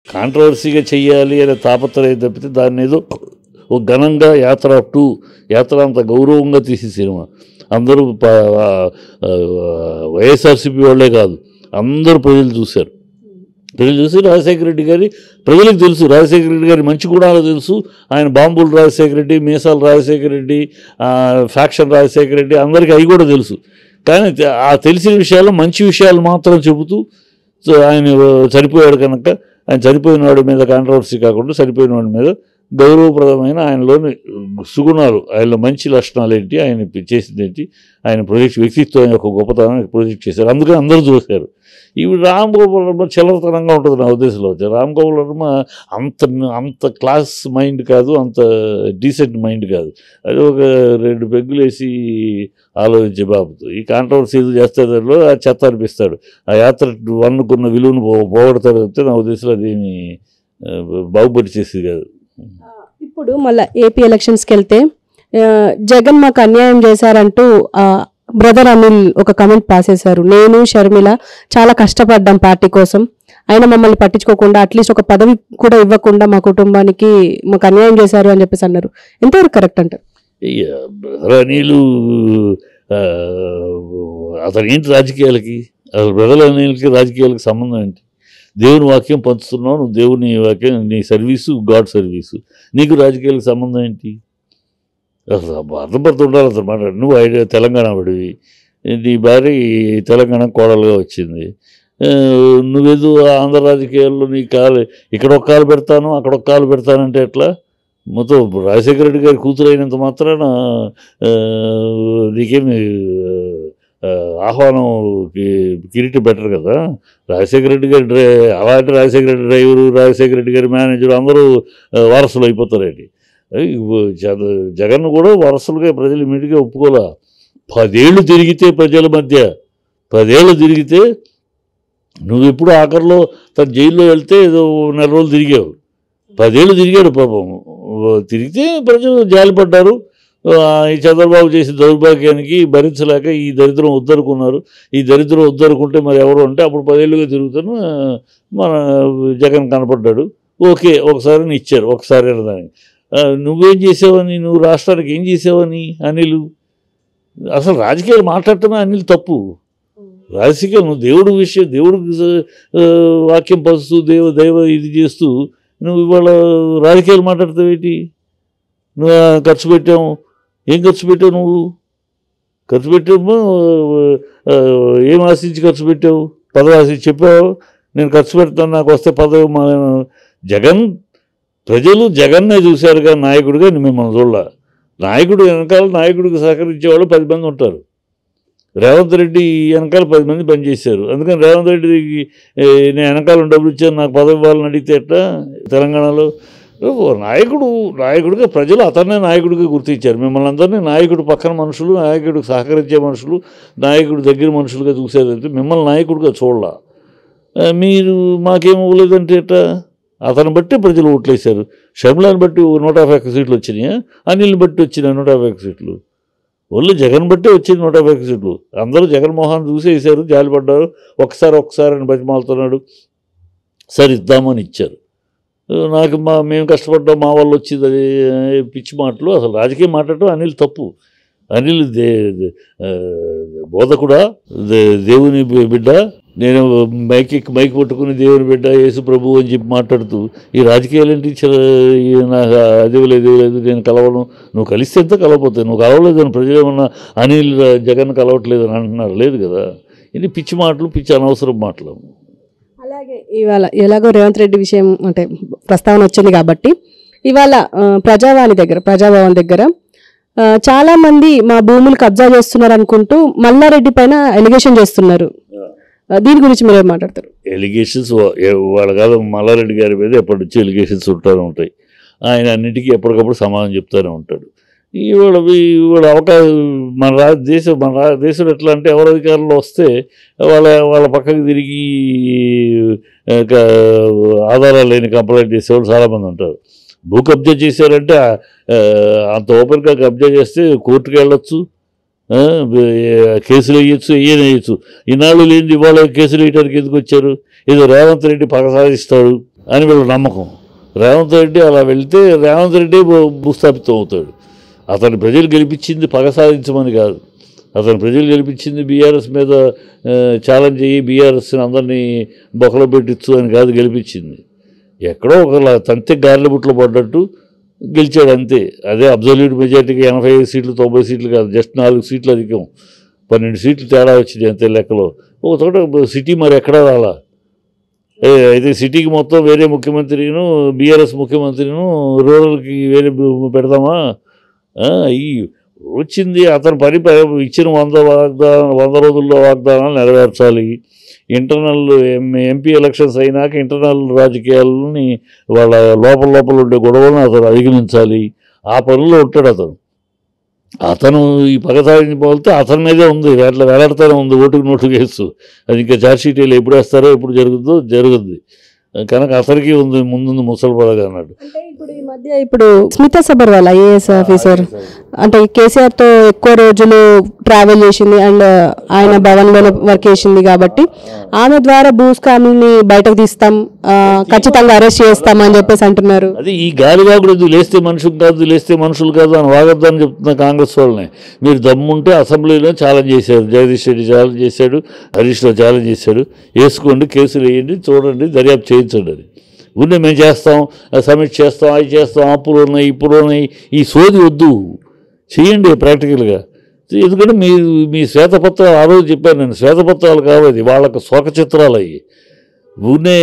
కాంట్రవర్సీగా చెయ్యాలి అనే తాపత్రయం తప్పితే దాన్ని ఏదో ఒక ఘనంగా యాత్ర టూ యాత్ర అంత గౌరవంగా తీసి సినిమా అందరూ ప- ఆ, ఆ, వైఎస్ఆర్సీపీ వాళ్ళే కాదు అందరూ ప్రజలు చూశారు ప్రజలు చూసి రాజశేఖర రెడ్డి గారి ప్రజలకు తెలుసు రాజశేఖర రెడ్డి గారి మంచి గుణాలు తెలుసు ఆయన బాంబులు రాజశేఖర రెడ్డి మీసాలు రాజశేఖర రెడ్డి ఆ, ఫ్యాక్షన్ రాజశేఖర రెడ్డి అందరికీ అవి కూడా తెలుసు కానీ తె- ఆ తెలిసిన విషయాలు మంచి విషయాలు మాత్రం చెబుతూ సో ఆయన చనిపోయాడు కనుక ఆయన చనిపోయిన వాడి మీద కాంట్రవర్సీ కాకుండా చనిపోయిన వాడి మీద గౌరవప్రదమైన ఆయనలోని సుగుణాలు ఆయనలో మంచి లక్షణాలు ఏంటి ఆయన చేసింది ఏంటి ఆయన ప్రొజెక్ట్ వ్యక్తిత్వం యొక్క గొప్పతనం ప్రొజెక్ట్ చేశారు అందుకని అందరూ చూశారు ఇవి రామ్ గోపాల్ వర్మ చిల్లరతనంగా ఉంటుంది నా ఉద్దేశంలో వచ్చి రామ్ గోపాల్ వర్మ అంత అంత క్లాస్ మైండ్ కాదు అంత డీసెంట్ మైండ్ కాదు అది ఒక రెండు పెగ్గులు వేసి ఆలోచించే బాబుతో ఈ కాంట్రవర్సీ ఏదో చేస్తే దాంట్లో ఆ చెత్త అనిపిస్తాడు ఆ యాత్ర వన్నుకున్న విలువను పో- పోగొడతాడు తప్పితే నా ఉద్దేశంలో అదేమి ఆ, బాగుపడి చేసేది కాదు ఇప్పుడు మళ్ళీ ఏపీ ఎలక్షన్స్కి వెళ్తే ఆ, జగన్ మాకు అన్యాయం చేశారంటూ బ్రదర్ అనిల్ ఒక కమెంట్ పాస్ చేశారు నేను షర్మిల చాలా కష్టపడ్డాం పార్టీ కోసం అయినా మమ్మల్ని పట్టించుకోకుండా అట్లీస్ట్ ఒక పదవి కూడా ఇవ్వకుండా మా కుటుంబానికి మాకు అన్యాయం చేశారు అని చెప్పేసి అన్నారు ఎంతవరకు కరెక్ట్ అంటారు ఇక బ్రదర్ అనిలు ఆ, అతను ఏంటి రాజకీయాలకి అసలు బ్రదర్ అనిల్కి రాజకీయాలకి సంబంధం ఏంటి దేవుని వాక్యం పంచుతున్నావు నువ్వు దేవుని వాక్యం నీ సర్వీసు గాడ్ సర్వీసు నీకు రాజకీయాలకు సంబంధం ఏంటి అసలు అర్థపడుతూ ఉండాలి అసలు మాట్లాడు నువ్వు ఐడియా తెలంగాణ పడివి నీ భార్య ఈ తెలంగాణ కోడలుగా వచ్చింది ఆ, నువ్వేదో ఆంధ్ర రాజకీయాల్లో నీ కాలు ఇక్కడ ఒక కాలు పెడతాను అక్కడ ఒక కాలు పెడతానంటే ఎట్లా మొత్తం రాజశేఖర రెడ్డి గారి కూతురు అయినంత మాత్రాన ఆ, నీకేమి ఆ, ఆహ్వానం కి- కిరీటి బెటర్ కదా రాజశేఖర రెడ్డి గారి డ్రై అలాంటి రాజశేఖర రెడ్డి డ్రైవరు రాజశేఖర రెడ్డి గారి మేనేజర్ అందరూ ఆ, వారసులు అయిపోతారేంటి అయ్ ఇవ్వ- జగ- జగన్ కూడా వారసులుగా ప్రజలు ఇమీడియట్గా ఒప్పుకోలే పదేళ్ళు తిరిగితే ప్రజల మధ్య పదేళ్ళు తిరిగితే నువ్వు ఎప్పుడు ఆఖరిలో తన జైల్లో వెళ్తే ఏదో నెల రోజులు తిరిగావు పదేళ్ళు తిరిగాడు పాపం తిరిగితే ప్రజలు జాలిపడ్డారు ఆ, ఈ చంద్రబాబు చేసిన దౌర్భాగ్యానికి భరించలేక ఈ దరిద్రం వద్దనుకున్నారు ఈ దరిద్రం వద్దనుకుంటే మరి ఎవరు అంటే అప్పుడు పదేళ్ళుగా తిరుగుతాను ఆ, మన జగన్ కనపడ్డాడు ఓకే ఒకసారి ఇచ్చారు ఒకసారి దానికి ఆ, నువ్వేం చేసావని నువ్వు రాష్ట్రానికి ఏం చేసావని అనిల్ అసలు రాజకీయాలు మాట్లాడటమే అనిల్ తప్పు రాజకీయం నువ్వు దేవుడు విషయం దేవుడు ఆ, వాక్యం పరుస్తూ దేవ దైవ ఇది చేస్తూ నువ్వు ఇవాళ రాజకీయాలు మాట్లాడతావు ఏంటి నువ్వు ఆ, ఖర్చు పెట్టావు ఏం ఖర్చు పెట్టావు నువ్వు ఖర్చు పెట్టావు ఆ, ఏం ఆశించి ఖర్చు పెట్టావు పదవి ఆశించి చెప్పావు నేను ఖర్చు పెడతాను నాకు వస్తే పదవి మా జగన్ ప్రజలు జగన్నే చూశారు కానీ నాయకుడిగా మిమ్మల్ని చూడాల నాయకుడు వెనకాల నాయకుడికి సహకరించే వాళ్ళు పది మంది ఉంటారు రేవంత్ రెడ్డి వెనకాల పది మంది పనిచేశారు అందుకని రేవంత్ రెడ్డికి ఏ, నేను వెనకాల డబ్బులు ఇచ్చాను నాకు పదవి ఇవ్వాలని అడిగితే ఎట్లా తెలంగాణలో ఓ నాయకుడు నాయకుడిగా ప్రజలు అతన్నే నాయకుడిగా గుర్తించారు మిమ్మల్ని అందరినీ నాయకుడు పక్కన మనుషులు నాయకుడికి సహకరించే మనుషులు నాయకుడు దగ్గర మనుషులుగా చూసేదంటే మిమ్మల్ని నాయకుడిగా చూడాల ఆ, మీరు మాకేం ఇవ్వలేదంటే ఎట్లా అతను బట్టి ప్రజలు ఓట్లేశారు షర్మిలాని బట్టి నూట యాభై ఒక్క సీట్లు వచ్చినాయా అనిల్ని బట్టి వచ్చినాయి నూట యాభై ఒక్క సీట్లు ఓన్లీ జగన్ బట్టే వచ్చింది నూట యాభై ఒక్క సీట్లు అందరూ జగన్మోహన్ చూసి వేశారు జాలిపడ్డారు ఒకసారి ఒకసారి అని బతిమాలుతున్నాడు సరే ఇద్దామని ఇచ్చారు ఆ, నాకు మా మేము కష్టపడ్డాం మా వాళ్ళు వచ్చింది అది ఆ, పిచ్చి మాటలు అసలు రాజకీయం మాట్లాడటం అనిల్ తప్పు అనిల్ దే దే- ఆ, బోధకుడా దే- దేవుని బి- బిడ్డ నేను మైక్ ఎక్కి మైక్ పట్టుకుని దేవుని బిడ్డ యేసు ప్రభు అని చెప్పి మాట్లాడుతూ ఈ రాజకీయాలు ఏంటి చ- ఈ నాకు అది లేదు ఇది లేదు నేను కలవను నువ్వు కలిస్తే ఎంత కలవపోతావు నువ్వు కలవలేదని ప్రజలు ఏమన్నా అనిల్ జగన్ కలవట్లేదు అని అంటున్నారు లేదు కదా ఇది పిచ్చి మాటలు పిచ్చి అనవసరం మాటలు అలాగే ఇవాళ ఎలాగో రేవంత్ రెడ్డి విషయం అంటే ప్రస్తావన వచ్చింది కాబట్టి ఇవాళ ఆ, ప్రజావాణి దగ్గర ప్రజాభవన్ దగ్గర ఆ, చాలా మంది మా భూములు కబ్జా చేస్తున్నారు అనుకుంటూ మల్లారెడ్డి పైన ఎలిగేషన్ చేస్తున్నారు ఆ, దీని గురించి మీరు ఏం మాట్లాడతారు ఎలిగేషన్స్ వాళ్ళ కాదు మల్లారెడ్డి గారి మీద ఎప్పటి నుంచి ఎలిగేషన్స్ ఉంటానే ఉంటాయి ఆయన అన్నిటికీ ఎప్పటికప్పుడు సమాధానం చెప్తూనే ఉంటాడు ఇవాళ ఇవాళ అవకాశం మన రా దేశం మన రా దేశం ఎట్లా అంటే ఎవరు అధికారంలో వస్తే వాళ్ళ వాళ్ళ పక్కకి తిరిగి ఆ, క- ఆధారాలు లేని కంప్లైంట్ చేసేవాళ్ళు చాలామంది ఉంటారు భూ కబ్జా చేశారంటే ఆ, అంత ఓపెన్గా కబ్జా చేస్తే కోర్టుకు వెళ్ళొచ్చు ఆ, ఏ- కేసులు వేయచ్చు ఏం వేయచ్చు ఈనాళ్ళు లేని ఇవాళ కేసులు వేయడానికి ఎందుకు వచ్చారు ఏదో రేవంత్ రెడ్డి పగ సాధిస్తాడు అని వీళ్ళ నమ్మకం రేవంత్ రెడ్డి అలా వెళ్తే రేవంత్ రెడ్డి భూ- భూస్థాపితం అవుతాడు అతను ప్రజలు గెలిపించింది పగ సాధించమని కాదు అతను ప్రజలు గెలిపించింది బీఆర్ఎస్ మీద ఛాలెంజ్ అయ్యి బీఆర్ఎస్ని అందరినీ బొక్కలో పెట్టించు అని కాదు గెలిపించింది ఎక్కడో ఒక తంతే గారెల బుట్లో పడ్డట్టు గెలిచాడు అంతే అదే అబ్జల్యూట్ మెజార్టీకి ఎనభై ఐదు సీట్లు తొంభై సీట్లు కాదు జస్ట్ నాలుగు సీట్లు అధికం పన్నెండు సీట్లు తేడా వచ్చింది అంతే లెక్కలో ఒక చోట సిటీ మరి ఎక్కడా రాలా ఏ, అయితే సిటీకి మొత్తం వేరే ముఖ్యమంత్రిను బీఆర్ఎస్ ముఖ్యమంత్రిను రూరల్కి వేరే బు- పెడదామా ఆ, ఈ వచ్చింది అతను పని ప- ఇచ్చిన వంద వాగ్దానం వంద రోజుల్లో వాగ్దానాలు నెరవేర్చాలి ఇంటర్నల్ ఎంపీ ఎలక్షన్స్ అయినాక ఇంటర్నల్ రాజకీయాలని వాళ్ళ లోపల లోపల ఉండే గొడవలను అతను అధిగమించాలి ఆ పనుల్లో ఉంటాడు అతను అతను ఈ పగ సాధించబోతే అతని మీదే ఉంది అట్లా వేలాడుతూనే ఉంది ఓటుకు నోటు కేసు అది ఇంకా ఛార్జ్ షీట్ వీళ్ళు ఎప్పుడు వేస్తారో ఎప్పుడు జరుగుతుందో జరుగుద్ది కనుక అతనికి ఉంది ముందుంది ముసలి పడగా అన్నాడు అంటే ఇప్పుడు ఈ మధ్య ఇప్పుడు స్మితా సబర్వాల్ ఐఏఎస్ ఆఫీసర్ అంటే కేసీఆర్ తో ఎక్కువ రోజులు ట్రావెల్ చేసింది అండ్ ఆయన భవన్ లో వర్క్ చేసింది కాబట్టి ఆమె ద్వారా భూస్వామిని బయటకు తీస్తాం ఆ, ఖచ్చితంగా అరెస్ట్ చేస్తాం అని చెప్పేసి అంటున్నారు అది ఈ గాలి వాగుడు లేస్తే మనుషులు కాదు లేస్తే మనుషులు కాదు అని వాగొద్దని చెప్తున్న కాంగ్రెస్ వాళ్ళని మీరు దమ్ముంటే అసెంబ్లీలో ఛాలెంజ్ చేశారు జగదీష్ రెడ్డి ఛాలెంజ్ చేశాడు హరీష్ రావు ఛాలెంజ్ చేశాడు వేసుకోండి కేసులు వేయండి చూడండి దర్యాప్తు చేయించండి అది ఊరినే మేము చేస్తాం సబ్మిట్ చేస్తాం అవి చేస్తాం అప్పులు ఉన్నాయి ఇప్పుడు ఉన్నాయి ఈ సోది వద్దు చేయండి ప్రాక్టికల్గా ఎందుకంటే మీ మీ శ్వేతపత్రాలు ఆ రోజు చెప్పాను నేను శ్వేతపత్రాలు కావాలి వాళ్ళకి శోక చిత్రాలు అయ్యి ఊరినే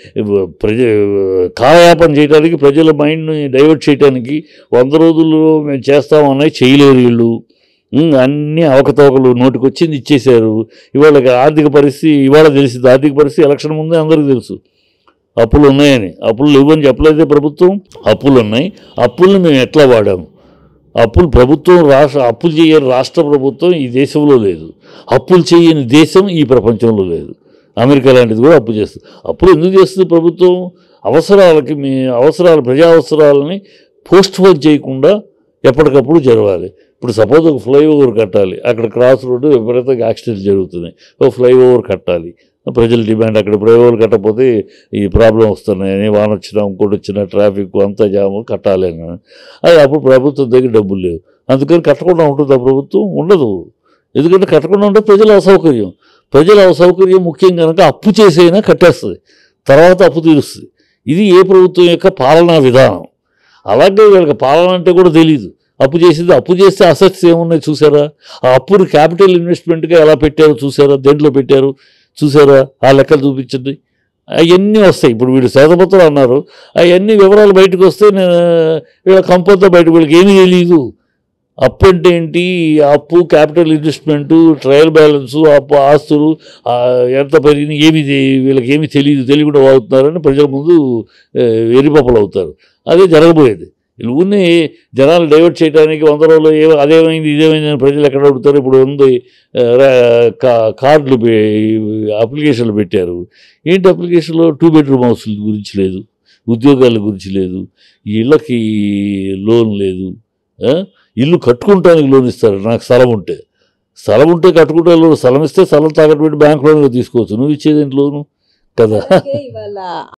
ప్రజ కాలయాపన చేయడానికి ప్రజల మైండ్ని డైవర్ట్ చేయడానికి వంద రోజుల్లో మేము చేస్తామన్నాయి చేయలేరు వీళ్ళు ఉమ్, అన్నీ అవకతవకలు నోటికి వచ్చింది ఇచ్చేశారు ఇవాళ ఆర్థిక పరిస్థితి ఇవాళ తెలిసింది ఆర్థిక పరిస్థితి ఎలక్షన్ ముందే అందరికీ తెలుసు అప్పులు ఉన్నాయని అప్పులు లేవని చెప్పలేదే ప్రభుత్వం అప్పులు ఉన్నాయి అప్పుల్ని మేము ఎట్లా వాడాము అప్పులు ప్రభుత్వం రాష్ట్ర అప్పులు చేయని రాష్ట్ర ప్రభుత్వం ఈ దేశంలో లేదు అప్పులు చేయని దేశం ఈ ప్రపంచంలో లేదు అమెరికా లాంటిది కూడా అప్పు చేస్తుంది అప్పులు ఎందుకు చేస్తుంది ప్రభుత్వం అవసరాలకి మీ అవసరాలు ప్రజా అవసరాలని పోస్ట్ పోన్ చేయకుండా ఎప్పటికప్పుడు జరగాలి ఇప్పుడు సపోజ్ ఒక ఫ్లైఓవర్ కట్టాలి అక్కడ క్రాస్ రోడ్డు విపరీతంగా యాక్సిడెంట్ జరుగుతున్నాయి ఒక ఫ్లైఓవర్ కట్టాలి ప్రజల డిమాండ్ అక్కడ ఫ్లైఓవర్ కట్టకపోతే ఈ ప్రాబ్లం వస్తున్నాయని వాన వచ్చినా ఇంకోటి వచ్చినా ట్రాఫిక్ అంతా జాము కట్టాలి అని అది అప్పుడు ప్రభుత్వం దగ్గర డబ్బులు లేవు అందుకని కట్టకుండా ఉంటుందా ప్రభుత్వం ఉండదు ఎందుకంటే కట్టకుండా ఉంటే ప్రజల అసౌకర్యం ప్రజల అసౌకర్యం ముఖ్యం కనుక అప్పు చేసైనా కట్టేస్తుంది తర్వాత అప్పు తీరుస్తుంది ఇది ఏ ప్రభుత్వం యొక్క పాలనా విధానం అలాగే వీళ్ళకి పాలన అంటే కూడా తెలియదు అప్పు చేసింది అప్పు చేస్తే అసెట్స్ ఏమున్నాయి చూసారా ఆ అప్పుని క్యాపిటల్ ఇన్వెస్ట్మెంట్గా ఎలా పెట్టారో చూసారా దేంట్లో పెట్టారు చూసారా ఆ లెక్కలు చూపించండి అవన్నీ వస్తాయి ఇప్పుడు వీడు శాతపత్రం అన్నారు అవన్నీ వివరాలు బయటకు వస్తే నేను వీళ్ళ కంపంతో బయట వీళ్ళకి ఏమీ తెలియదు అప్పు అంటే ఏంటి అప్పు క్యాపిటల్ ఇన్వెస్ట్మెంటు ట్రయల్ బ్యాలెన్సు అప్పు ఆస్తులు ఆ, ఎంత పెరిగింది ఏమి తె- వీళ్ళకి ఏమీ తెలియదు తెలియకుండా వాగుతున్నారని ప్రజల ముందు ఆ, ఎరిపప్పలు అవుతారు అదే జరగబోయేది వీళ్ళు ఊరిని జనాలు డైవర్ట్ చేయడానికి వంద రోజులు ఏ అదేమైంది ఇదేమైంది అని ప్రజలు ఎక్కడ అడుగుతారు ఇప్పుడు ఉంది ఆ, రా- కా- కార్డులు పె- అప్లికేషన్లు పెట్టారు ఏంటి అప్లికేషన్లో టూ బెడ్రూమ్ హౌస్ల గురించి లేదు ఉద్యోగాల గురించి లేదు ఈ ఇళ్ళకి లోన్ లేదు ఆ? ఇల్లు కట్టుకుంటానికి లోన్ ఇస్తారు నాకు స్థలం ఉంటే స్థలం ఉంటే కట్టుకుంటే లోన్ స్థలం ఇస్తే స్థలం తాకట్టు పెట్టి బ్యాంక్ లోన్ తీసుకోవచ్చు నువ్వు ఇచ్చేదేంటి లోను కదా ఇవాళ